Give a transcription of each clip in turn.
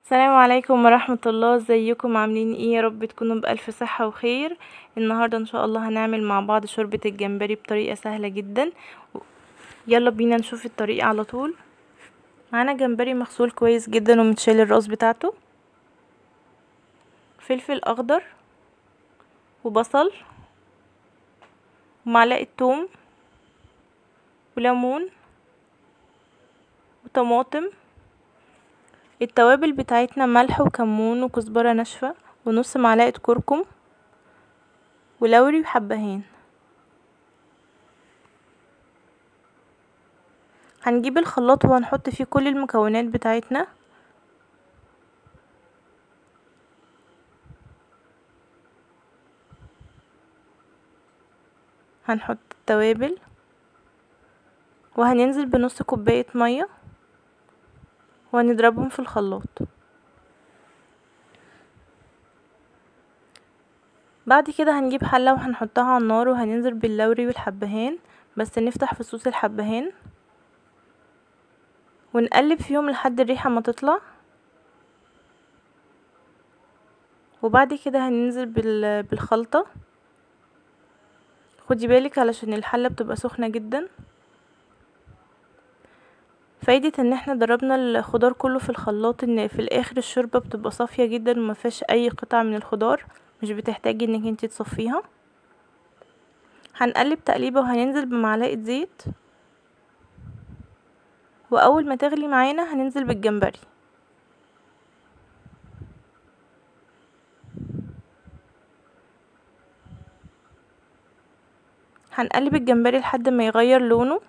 السلام عليكم ورحمة الله ازيكم عاملين ايه يا رب تكونوا بألف صحة وخير النهاردة ان شاء الله هنعمل مع بعض شوربة الجمبري بطريقة سهلة جدا يلا بينا نشوف الطريقة على طول معانا جمبري مغسول كويس جدا ومتشال الراس بتاعته فلفل اخضر وبصل ومعلقة توم وليمون وطماطم التوابل بتاعتنا ملح وكمون وكزبرة ناشفة ونص معلقة كركم ولوري وحبهان هنجيب الخلاط وهنحط فيه كل المكونات بتاعتنا هنحط التوابل وهننزل بنص كوباية مية وهنضربهم في الخلاط بعد كده هنجيب حلة وهنحطها على النار وهننزل باللوري والحبهان بس نفتح فصوص الحبهان ونقلب فيهم لحد الريحة ما تطلع وبعد كده هننزل بالخلطة خدي بالك علشان الحلة بتبقى سخنة جدا فايدة ان احنا ضربنا الخضار كله في الخلاط ان في الاخر الشوربة بتبقى صافية جدا وما فيهاش اي قطع من الخضار مش بتحتاجي انك انت تصفيها هنقلب تقليبة وهننزل بمعلقة زيت واول ما تغلي معانا هننزل بالجمبري هنقلب الجمبري لحد ما يغير لونه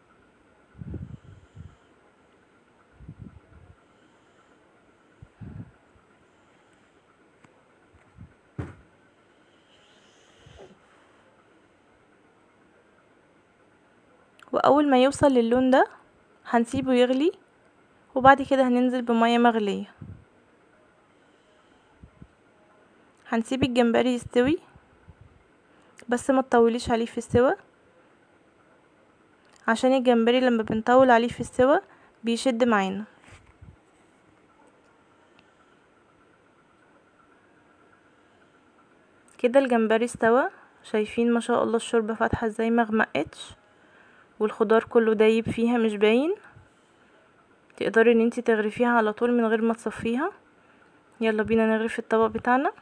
واول ما يوصل للون ده هنسيبه يغلي وبعد كده هننزل بمية مغلية هنسيب الجمبري يستوي بس ما تطوليش عليه في السوا عشان الجمبري لما بنطول عليه في السوا بيشد معانا كده الجمبري استوى شايفين ما شاء الله الشوربه فاتحه ازاي مغمقتش والخضار كله دايب فيها مش باين تقدري ان انتي تغرفيها على طول من غير ما تصفيها يلا بينا نغرف الطبق بتاعنا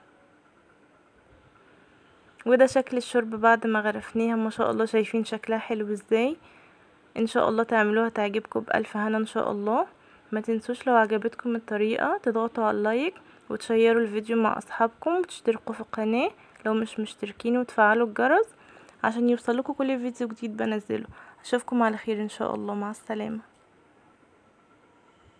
وده شكل الشرب بعد ما غرفناها ما شاء الله شايفين شكلها حلو ازاي ان شاء الله تعملوها تعجبكم بألف هنا ان شاء الله ما تنسوش لو عجبتكم الطريقة تضغطوا على اللايك وتشيروا الفيديو مع اصحابكم وتشتركوا في القناة لو مش مشتركين وتفعلوا الجرس عشان يوصلكوا كل فيديو جديد بنزله اشوفكم على خير ان شاء الله مع السلامه